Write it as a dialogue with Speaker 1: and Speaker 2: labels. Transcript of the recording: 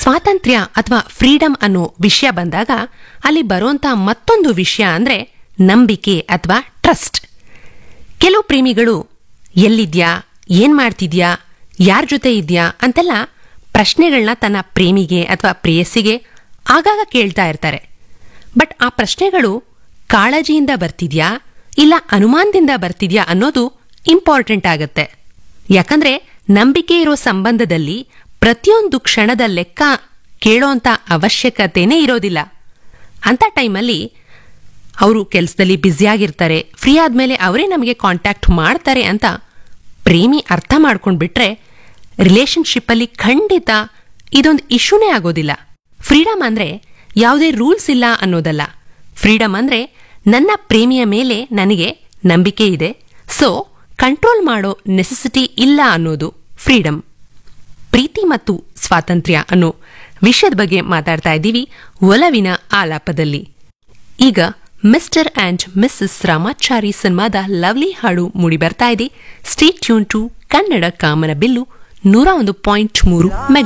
Speaker 1: ಸ್ವಾತಂತ್ರ್ಯ ಅಥವಾ ಫ್ರೀಡಮ್ ಅನ್ನೋ ವಿಷಯ ಬಂದಾಗ ಅಲ್ಲಿ ಬರುವಂತ ಮತ್ತೊಂದು ವಿಷಯ ಅಂದ್ರೆ ನಂಬಿಕೆ ಅಥವಾ ಟ್ರಸ್ಟ್ ಕೆಲವು ಪ್ರೇಮಿಗಳು ಎಲ್ಲಿದ್ಯಾ ಏನ್ ಮಾಡ್ತಿದ್ಯಾ ಯಾರ ಜೊತೆ ಇದ್ಯಾ ಅಂತೆಲ್ಲ ಪ್ರಶ್ನೆಗಳನ್ನ ತನ್ನ ಪ್ರೇಮಿಗೆ ಅಥವಾ ಪ್ರೇಯಸಿಗೆ ಆಗಾಗ ಕೇಳ್ತಾ ಇರ್ತಾರೆ ಬಟ್ ಆ ಪ್ರಶ್ನೆಗಳು ಕಾಳಜಿಯಿಂದ ಬರ್ತಿದ್ಯಾ ಇಲ್ಲ ಅನುಮಾನದಿಂದ ಬರ್ತಿದ್ಯಾ ಅನ್ನೋದು ಇಂಪಾರ್ಟೆಂಟ್ ಆಗತ್ತೆ ಯಾಕಂದ್ರೆ ನಂಬಿಕೆ ಇರೋ ಸಂಬಂಧದಲ್ಲಿ ಪ್ರತಿಯೊಂದು ಕ್ಷಣದ ಲೆಕ್ಕ ಕೇಳೋಂತ ಅವಶ್ಯಕತೆನೇ ಇರೋದಿಲ್ಲ ಅಂತ ಟೈಮಲ್ಲಿ ಅವರು ಕೆಲಸದಲ್ಲಿ ಬ್ಯುಸಿಯಾಗಿರ್ತಾರೆ ಫ್ರೀ ಆದ್ಮೇಲೆ ಅವರೇ ನಮಗೆ ಕಾಂಟ್ಯಾಕ್ಟ್ ಮಾಡ್ತಾರೆ ಅಂತ ಪ್ರೇಮಿ ಅರ್ಥ ಮಾಡ್ಕೊಂಡ್ಬಿಟ್ರೆ ರಿಲೇಶನ್ಶಿಪ್ ಅಲ್ಲಿ ಖಂಡಿತ ಇದೊಂದು ಇಶ್ಯೂನೇ ಆಗೋದಿಲ್ಲ ಫ್ರೀಡಮ್ ಅಂದ್ರೆ ಯಾವುದೇ ರೂಲ್ಸ್ ಇಲ್ಲ ಅನ್ನೋದಲ್ಲ ಫ್ರೀಡಮ್ ಅಂದ್ರೆ ನನ್ನ ಪ್ರೇಮಿಯ ಮೇಲೆ ನನಗೆ ನಂಬಿಕೆ ಇದೆ ಸೊ ಕಂಟ್ರೋಲ್ ಮಾಡೋ ನೆಸೆಸಿಟಿ ಇಲ್ಲ ಅನ್ನೋದು ಫ್ರೀಡಮ್ ಪ್ರೀತಿ ಮತ್ತು ಸ್ವಾತಂತ್ರ್ಯ ಅನ್ನೋ ವಿಷಯದ ಬಗ್ಗೆ ಮಾತಾಡ್ತಾ ಇದ್ದೀವಿ ಒಲವಿನ ಆಲಾಪದಲ್ಲಿ ಈಗ ಮಿಸ್ಟರ್ ಅಂಡ್ ಮಿಸ್ಸಸ್ ರಾಮಾಚಾರಿ ಸಿನಿಮಾದ ಲವ್ಲಿ ಹಾಡು ಮೂಡಿ ಬರ್ತಾ ಇದೆ ಸ್ಟೇಟ್ ಟ್ಯೂನ್ ಟು ಕನ್ನಡ ಕಾಮನ ಬಿಲ್ಲು ನೂರ ಒಂದು ಪಾಯಿಂಟ್ ಮೂರು ಮೆಗಾ